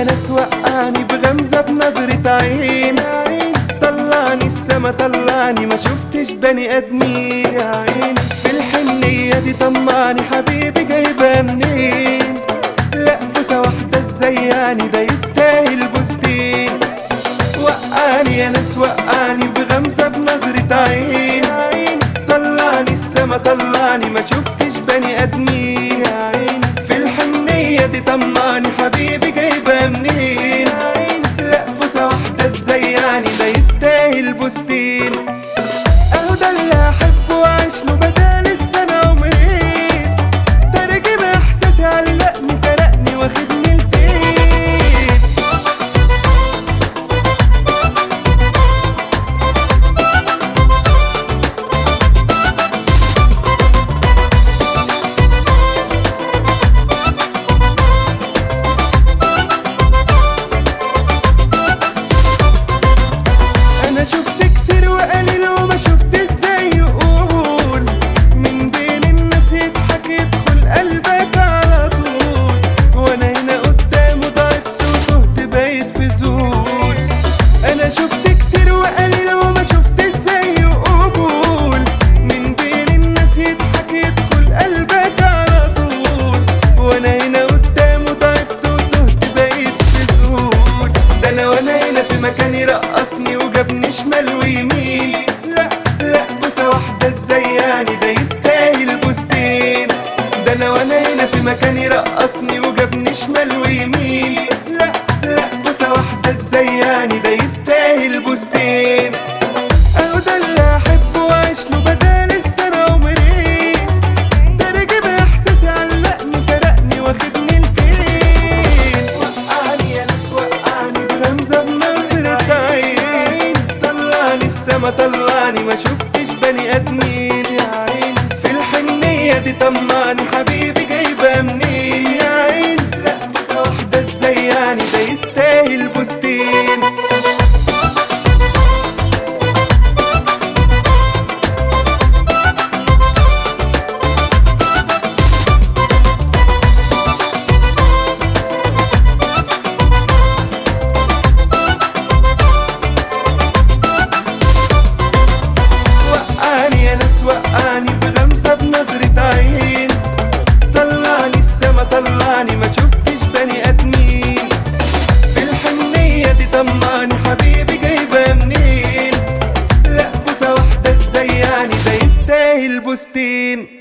يا ناس وقعني بغمزة بنظرة عين عين طلعني السما طلعني ما شفتش بني ادمين يا عين في الحنية دي طمعني حبيبي جايبها منين لا بوسة واحدة ازاي يعني ده يستاهل بوستين وقعني يا ناس وقعني بغمزة بنظرة عين عين طلعني السما طلعني ما شفتش بني ادمين يا عين في الحنية دي طمعني حبيبي جايبها منين عين لا بوسة واحدة ازاي يعني ده يستاهل بوستين اهو ده اللي احبه واعيش له بدال السنة عمرين ترجم احساسي علقني سرقني واخدني لفين انا شفت كتير وقليل وما شفت ازاي يقول من بين الناس يضحك يدخل قلبك على طول وانا هنا قدامه ضعفت وتهت بقيت في زول انا شفت كتير وقليل وما شفت ازاي يقول من بين الناس يضحك يدخل قلبك على طول وانا هنا قدامه ضعفت وتهت بقيت في زول ده انا وانا هنا في مكاني رقصني وجابني شمال ويمين لا لا بوسة واحدة ازاي يعني ده يستاهل بوستين ده انا وانا هنا في مكاني رقصني وجابني شمال ويمين لا لا بوسة واحدة ازاي يعني ده يستاهل بوستين اهو ده اللي احبه واعيش له بدال السنة عمري ترجم احساسي علقني سرقني واخدني لفين وقعني يا ناس وقعني بغمزة بنظرة عين طلعني السما طلعني ما شفتش بني ادمين يا عين في الحنية دي طمعني حبيبي جايبها منين يا عين لا بوسة واحدة ازاي يعني ده يستاهل بوستين وقعني يا ناس وقعني بغمزة بنظرة عين طلعني السما طلعني ما شفتش بني ادمين في الحنية دي طمعني حبيبي جايبها منين لا بوسة واحدة ازاي يعني ده يستاهل بوستين